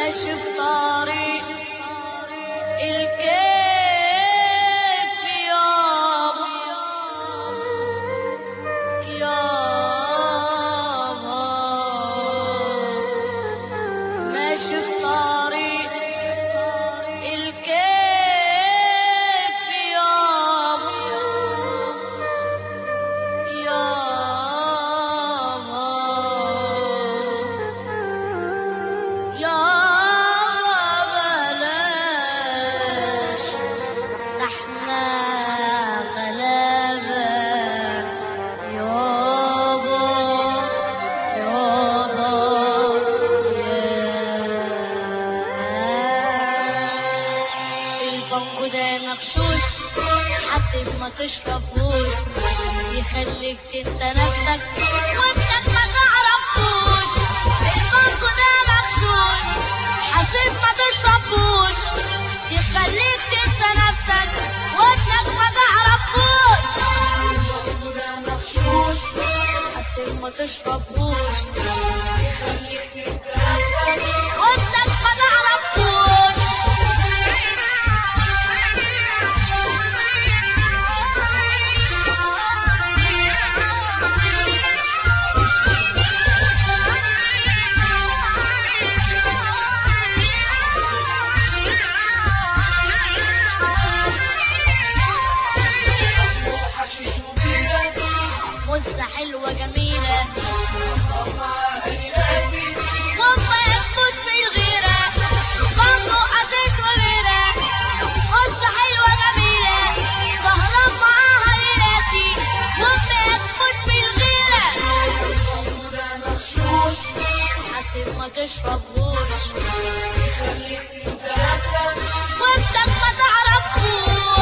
ماشي في طريق الكيف يابا يابا ماشي في طريق الكيف يابا يابا يابا بلاش ده احنا غلابة يابا يابا يا البنك ده مغشوش حاسب ما تشربوش يخليك تنسى نفسك وانك ما تعرفوش البنك ده مغشوش حاسب ما تشربوش يخليك تنسى نفسك وانك ما تعرفوش حاسب ما تشربوش يخليك تنسى نفسك وانك ما تعرفوش حشيش وبيرة مزة حلوة جميلة معاها هلالي وما يفوت بالغيرة برضو حشيش وبيرة مزة حلوة جميلة سهران معاها ليلاتي وما يفوت بالغيرة وده مغشوش حاسب ما تشربوش خليك تنسى نفسك وانتك ما تعرفوش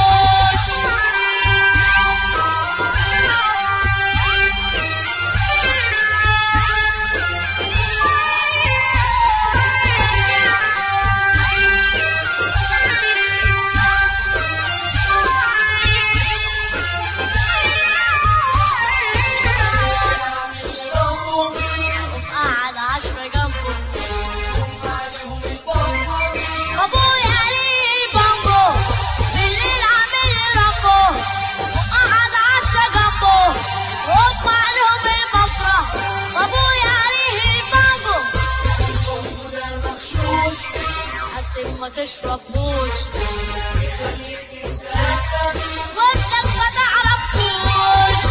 اعمل ربهم قاعد عشرة جنبه هم عليهم البصمة ابويا عليه البامبو بالليل عامل ربه وقعد عشرة جنبه وهم عليهم المفرح وابويا عليه البامبو وده مغشوش حاسب ما تشربوش خليك تنسى نفسك وانتك ما تعرفوش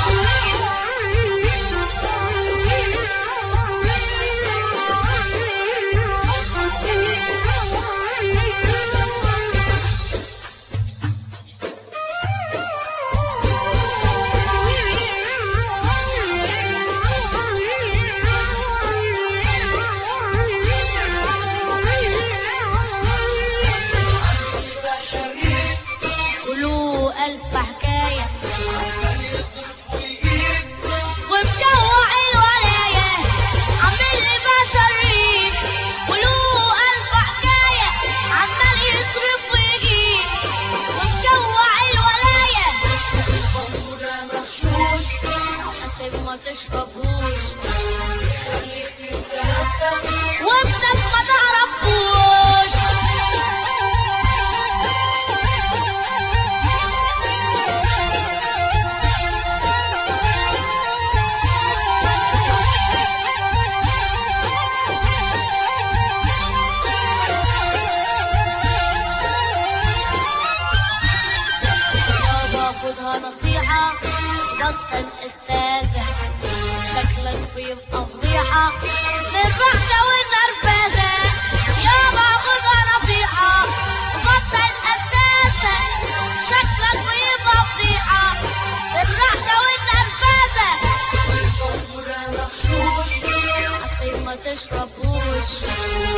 بقى شريك قولوا ألف حكاية عمال يصرف ويجيب ومجوع الولاية عامل لي بشريك قولوا ألف حكاية عمال يصرف ويجيب ومجوع الولاية وده مغشوش حاسب ما تشربوش خليك تنسى نفسك وابنك ما تعرفوش يابا خدها نصيحة بطل استاذة شكلك بيبقى فضيحة للرعشة والنرفزة يابا خدها نصيحة بطل استاذة شكلك بيبقى فضيحة للرعشة والنرفزة وده مغشوش حسين ما تشربوش